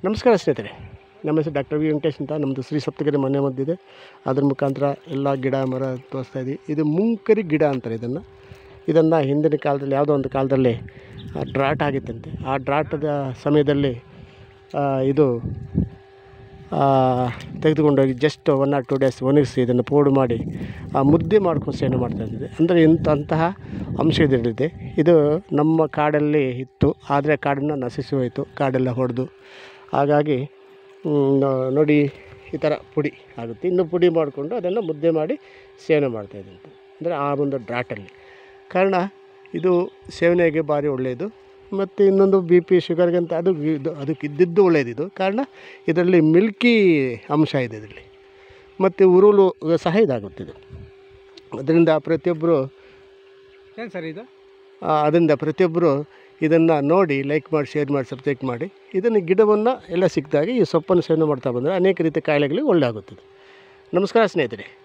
ನಮಸ್ಕಾರ ಸ್ನೇಹಿತರೆ ನಮ್ಮ ಹೆಸರು ಡಾಕ್ಟರ್ ವಿ ವೆಂಕಟೇಶ್ ಅಂತ ನಮ್ಮದು ಶ್ರೀ ಸಪ್ತಗಿರಿ ಮನೆ ಮದ್ದಿದೆ ಅದ್ರ ಮುಖಾಂತರ ಎಲ್ಲ ಗಿಡ ಮರ ತೋರಿಸ್ತಾ ಇದ್ದೀವಿ ಇದು ಮುಂಕರಿ ಗಿಡ ಅಂತಾರೆ ಇದನ್ನು ಇದನ್ನು ಹಿಂದಿನ ಕಾಲದಲ್ಲಿ ಯಾವುದೋ ಒಂದು ಕಾಲದಲ್ಲಿ ಡ್ರಾಟ್ ಆಗಿತ್ತಂತೆ ಆ ಡ್ರಾಟದ ಸಮಯದಲ್ಲಿ ಆ, ಇದು ಆ, ತೆಗೆದುಕೊಂಡೋಗಿ just one or two days ಒಣಗಿಸಿ ಇದನ್ನು ಪೌಡು ಮಾಡಿ ಆ ಮುದ್ದೆ ಮಾಡ್ಕೊಂಡು ಸೇವನೆ ಮಾಡ್ತಾ ಇದ್ದಿದೆ ಅಂದರೆ ಇಂತಹ ಅಂಶ ಇದರಲ್ಲಿದೆ ಇದು ನಮ್ಮ ಕಾಡಲ್ಲಿ ಇತ್ತು ಆದರೆ ಕಾಡನ್ನು ನಶಿಸಿ ಹೋಯಿತು ಕಾಡೆಲ್ಲ ಹೊಡೆದು ಹಾಗಾಗಿ ಮ್, ನೋ- ನೋಡಿ ಈ ಥರ ಪುಡಿ ಆಗುತ್ತೆ ಇನ್ನು ಪುಡಿ ಮಾಡಿಕೊಂಡು ಅದನ್ನು ಮುದ್ದೆ ಮಾಡಿ ಸೇವನೆ ಮಾಡ್ತಾಯಿದ್ದಂತೆ ಅಂದರೆ ಆ ಒಂದು ಡ್ರಾಟಲ್ಲಿ ಕಾರಣ ಇದು ಸೇವನೆಗೆ ಭಾರಿ ಒಳ್ಳೆಯದು ಮತ್ತು ಇನ್ನೊಂದು ಬಿ ಪಿ ಶುಗರ್ಗಂತ ಅದು ಇದು ಅದಕ್ಕೆ ಇದ್ದಿದ್ದು ಒಳ್ಳೆಯದಿದು ಕಾರಣ ಇದರಲ್ಲಿ ಮಿಲ್ಕಿ ಅಂಶ ಇದೆ ಇದರಲ್ಲಿ ಮತ್ತು ಉರುಳು ಸಹ ಇದಾಗುತ್ತಿದೆ ಅದರಿಂದ ಪ್ರತಿಯೊಬ್ಬರು ಏನು ಸರ್ ಇದು ಆ, ಅದರಿಂದ ಪ್ರತಿಯೊಬ್ಬರು ಇದನ್ನು ನೋಡಿ ಲೈಕ್ ಮಾಡಿ ಶೇರ್ ಮಾಡಿ ಸಬ್ಸ್ಕ್ರೈಬ್ ಮಾಡಿ ಇದನ್ನು ಗಿಡವನ್ನು ಎಲ್ಲ ಸಿಕ್ಕಿದಾಗ ಈ ಸೊಪ್ಪನ್ನು ಸೇವನೆ ಮಾಡ್ತಾ ಬಂದರೆ ಅನೇಕ ರೀತಿಯ ಕಾಯಿಲೆಗಳಿಗೆ ಒಳ್ಳೆ ಆಗುತ್ತದೆ ನಮಸ್ಕಾರ ಸ್ನೇಹಿತರೆ